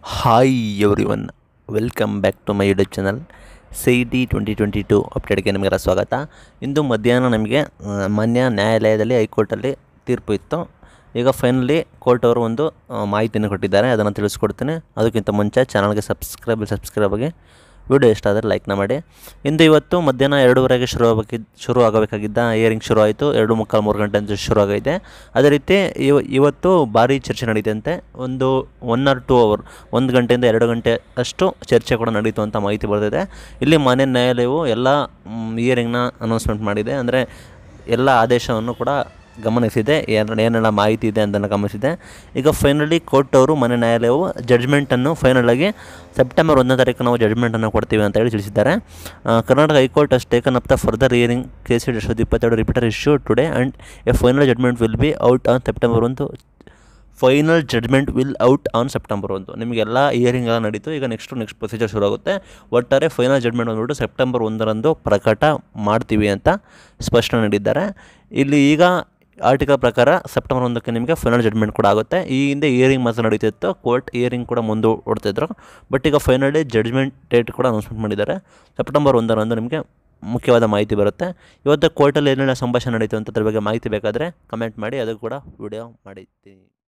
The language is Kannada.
hi everyone welcome back to my YouTube channel C T twenty twenty two ಅಪ್ಡೇಟ್ಗೆ ನಿಮಗೆಲ್ಲ ಸ್ವಾಗತ ಇಂದು ಮಧ್ಯಾಹ್ನ ನಮಗೆ ಆ, ಮಾನ್ಯ ನ್ಯಾಯಾಲಯದಲ್ಲಿ ಹೈಕೋರ್ಟಲ್ಲಿ ತೀರ್ಪು ಇತ್ತು ಈಗ ಫೈನಲಿ ಕೋರ್ಟ್ ಅವರು ಒಂದು ಆ, ಮಾಹಿತಿಯನ್ನು ಕೊಟ್ಟಿದ್ದಾರೆ ಅದನ್ನು ತಿಳಿಸ್ಕೊಡ್ತೀನಿ ಅದಕ್ಕಿಂತ ಮುಂಚೆ ಚಾನಲ್ಗೆ ಸಬ್ಸ್ಕ್ರೈಬ್ ಸಬ್ಸ್ಕ್ರೈಬ್ ಆಗಿ ವಿಡಿಯೋ ಇಷ್ಟ ಆದರೆ ಲೈಕ್ನ ಮಾಡಿ ಇಂದು ಇವತ್ತು ಮಧ್ಯಾಹ್ನ ಎರಡೂವರೆಗೆ ಶುರು ಆಗಬೇಕಿದ್ದ ಶುರು ಆಗಬೇಕಾಗಿದ್ದ ಇಯರಿಂಗ್ ಶುರು ಆಯಿತು ಎರಡು ಮುಕ್ಕಾಲು ಮೂರು ಗಂಟೆ ಅಂತ ಶುರು ಆಗೈತೆ ಅದೇ ರೀತಿ ಇವ ಇವತ್ತು ಭಾರಿ ಚರ್ಚೆ ನಡೀತಂತೆ ಒಂದು ಒನ್ ಆರ್ ಟೂ ಅವರ್ ಒಂದು ಗಂಟೆಯಿಂದ ಎರಡು ಗಂಟೆ ಅಷ್ಟು ಚರ್ಚೆ ಕೂಡ ನಡೀತು ಅಂತ ಮಾಹಿತಿ ಬರ್ತಿದೆ ಇಲ್ಲಿ ಮಾನ್ಯ ನ್ಯಾಯಾಲಯವು ಎಲ್ಲ ಇಯರಿಂಗ್ನ ಅನೌನ್ಸ್ಮೆಂಟ್ ಮಾಡಿದೆ ಅಂದರೆ ಎಲ್ಲ ಆದೇಶವನ್ನು ಕೂಡ ಗಮನಿಸಿದೆ ಏನ್ ಏನೆಲ್ಲ ಮಾಹಿತಿ ಇದೆ ಅಂತಲೇ ಗಮನಿಸಿದೆ ಈಗ ಫೈನಲಿ ಕೋರ್ಟ್ ಅವರು ಮನೆ ನ್ಯಾಯಾಲಯವು ಜಡ್ಜ್ಮೆಂಟನ್ನು ಫೈನಲಾಗಿ ಸೆಪ್ಟೆಂಬರ್ ಒಂದನೇ ತಾರೀಕು ನಾವು ಜಡ್ಜ್ಮೆಂಟನ್ನು ಕೊಡ್ತೀವಿ ಅಂತ ಹೇಳಿ ತಿಳಿಸಿದ್ದಾರೆ ಆ, Karnataka high court as taken up the further hearing case ಎರಡು ಸಾವಿರದ ಇಪ್ಪತ್ತೆರಡು repeater issue today and a final judgment will be out on September ಒಂದು final judgment will out on September ಒಂದು ನಿಮಗೆಲ್ಲ ಇಯರಿಂಗ್ ಎಲ್ಲ ನಡೀತು ಈಗ ನೆಕ್ಸ್ಟು ನೆಕ್ಸ್ಟ್ ಪ್ರೊಸೀಜರ್ ಶುರು ಆಗುತ್ತೆ ಒಟ್ಟಾರೆ ಫೈನಲ್ ಜಡ್ಜ್ಮೆಂಟ್ ಬಂದ್ಬಿಟ್ಟು ಸೆಪ್ಟೆಂಬರ್ ಒಂದರಂದು ಪ್ರಕಟ ಮಾಡ್ತೀವಿ ಅಂತ ಸ್ಪಷ್ಟನೆ ನೀಡಿದ್ದಾರೆ ಇಲ್ಲಿ ಈಗ ಆರ್ಟಿಕಲ್ ಪ್ರಕಾರ ಸೆಪ್ಟೆಂಬರ್ ಒಂದಕ್ಕೆ ನಿಮಗೆ ಫೈನಲ್ ಜಡ್ಜ್ಮೆಂಟ್ ಕೂಡ ಆಗುತ್ತೆ ಈ ಹಿಂದೆ ಇಯರಿಂಗ್ ಮಾತ್ರ ನಡೀತಿತ್ತು ಕೋರ್ಟ್ ಇಯರಿಂಗ್ ಕೂಡ ಮುಂದೂಡ್ತಿದ್ರು ಬಟ್ ಈಗ ಫೈನಲಿ ಜಡ್ಜ್ಮೆಂಟ್ ಡೇಟ್ ಕೂಡ ಅನೌನ್ಸ್ಮೆಂಟ್ ಮಾಡಿದ್ದಾರೆ ಸೆಪ್ಟೆಂಬರ್ ಒಂದರಂದು ನಿಮಗೆ ಮುಖ್ಯವಾದ ಮಾಹಿತಿ ಬರುತ್ತೆ ಇವತ್ತು ಕೋರ್ಟಲ್ಲಿ ಏನೆಲ್ಲ ಸಂಭಾಷಣೆ ನಡೀತು ಅಂತ ಅದ್ರ ಬಗ್ಗೆ ಮಾಹಿತಿ ಬೇಕಾದರೆ ಕಮೆಂಟ್ ಮಾಡಿ ಅದು ಕೂಡ ವಿಡಿಯೋ ಮಾಡಿದ್ದೀನಿ